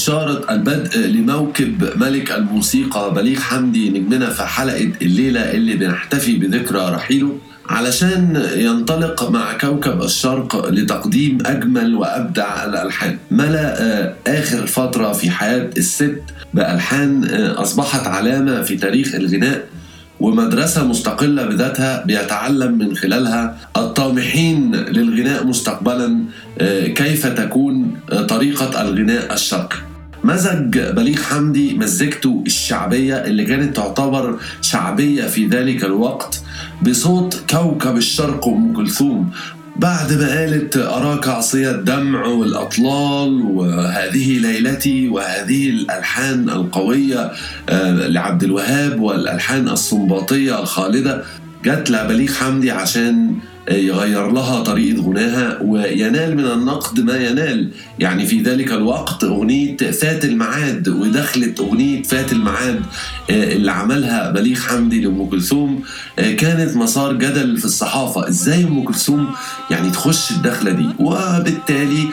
إشارة البدء لموكب ملك الموسيقى بليغ حمدي نجمنا في حلقة الليلة اللي بنحتفي بذكرى رحيله علشان ينطلق مع كوكب الشرق لتقديم أجمل وأبدع الألحان ملأ آخر فترة في حياة الست بألحان أصبحت علامة في تاريخ الغناء ومدرسة مستقلة بذاتها بيتعلم من خلالها الطامحين للغناء مستقبلا كيف تكون طريقة الغناء الشرقي مزج بليغ حمدي مزجته الشعبية اللي كانت تعتبر شعبية في ذلك الوقت بصوت كوكب الشرق أم كلثوم بعد ما قالت أراك عصي الدمع والأطلال وهذه ليلتي وهذه الألحان القوية لعبد الوهاب والألحان الصنباطية الخالدة جت لبليغ حمدي عشان يغير لها طريقة غناها وينال من النقد ما ينال يعني في ذلك الوقت أغنية فات الميعاد ودخلت أغنية فات الميعاد اللي عملها بليغ حمدي لأم كلثوم كانت مسار جدل في الصحافة إزاي أم كلثوم يعني تخش الدخلة دي وبالتالي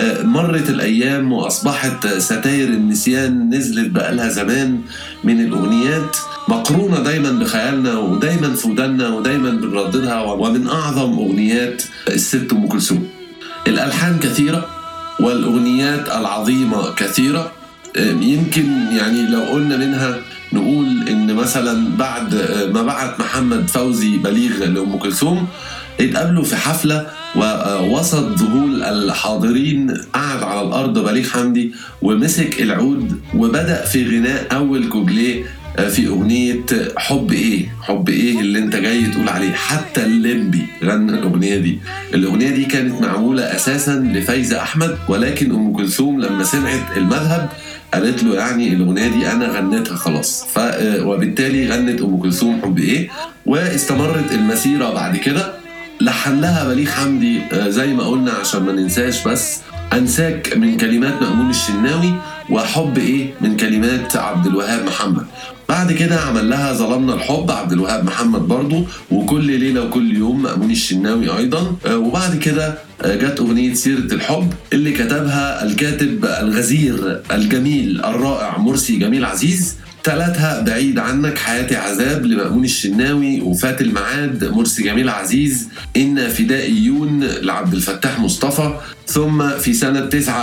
مرت الأيام وأصبحت ستاير النسيان نزلت بقالها زمان من الأغنيات مقرونة دايما بخيالنا ودايما في ودنا ودايما بنرددها ومن أعظم أغنيات الست أم كلثوم الألحان كثيرة والأغنيات العظيمة كثيرة يمكن يعني لو قلنا منها نقول إن مثلا بعد ما بعت محمد فوزي بليغ لأم كلثوم اتقابلوا في حفلة ووسط ذهول الحاضرين قعد على الأرض بليغ حمدي ومسك العود وبدأ في غناء أول كوبليه في أغنية حب إيه حب إيه اللي أنت جاي تقول عليه حتى الليمبي غنى الأغنية دي الأغنية دي كانت معمولة أساسا لفايزة أحمد ولكن أم كلثوم لما سمعت المذهب قالت له يعني الأغنية دي أنا غنيتها خلاص ف وبالتالي غنت أم كلثوم حب إيه واستمرت المسيرة بعد كده لحن لها بليغ حمدي زي ما قلنا عشان ما ننساش بس أنساك من كلمات مأمون الشناوي وحب إيه من كلمات عبد الوهاب محمد بعد كده عمل لها ظلمنا الحب عبد الوهاب محمد برضو وكل ليلة وكل يوم مأمون الشناوي أيضا وبعد كده جت أغنية سيرة الحب اللي كتبها الكاتب الغزير الجميل الرائع مرسي جميل عزيز تلاتها بعيد عنك حياتي عذاب لمأمون الشناوي وفات الميعاد مرسي جميل عزيز إن فدائيون لعبد الفتاح مصطفى ثم في سنة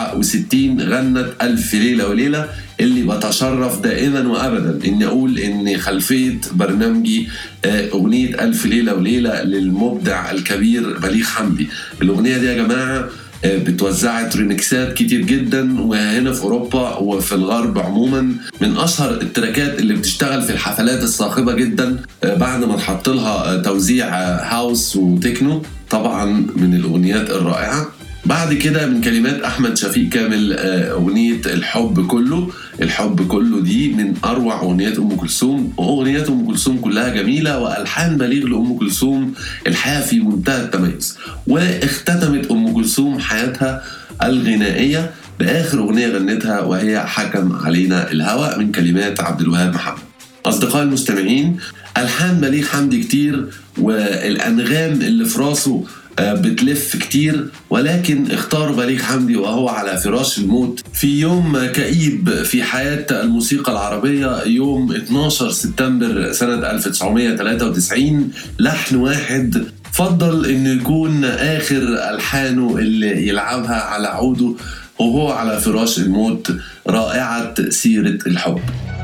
69 غنت ألف ليلة وليلة اللي بتشرف دائما وابدا اني اقول ان خلفيه برنامجي اغنيه الف ليله وليله للمبدع الكبير بليغ حمدي الاغنيه دي يا جماعه بتوزعت ريمكسات كتير جدا وهنا في اوروبا وفي الغرب عموما من اشهر التراكات اللي بتشتغل في الحفلات الصاخبه جدا بعد ما نحط لها توزيع هاوس وتكنو طبعا من الاغنيات الرائعه بعد كده من كلمات احمد شفيق كامل اغنيه الحب كله الحب كله دي من اروع اغنيات ام كلثوم واغنيات ام كلثوم كلها جميله والحان بليغ لام كلثوم الحياه في منتهى التميز واختتمت ام كلثوم حياتها الغنائيه باخر اغنيه غنتها وهي حكم علينا الهوى من كلمات عبد الوهاب محمد اصدقائي المستمعين الحان بليغ حمدي كتير والانغام اللي في راسه بتلف كتير ولكن اختار بليغ حمدي وهو على فراش الموت في يوم كئيب في حياة الموسيقى العربية يوم 12 سبتمبر سنة 1993 لحن واحد فضل انه يكون اخر الحانه اللي يلعبها على عوده وهو على فراش الموت رائعة سيرة الحب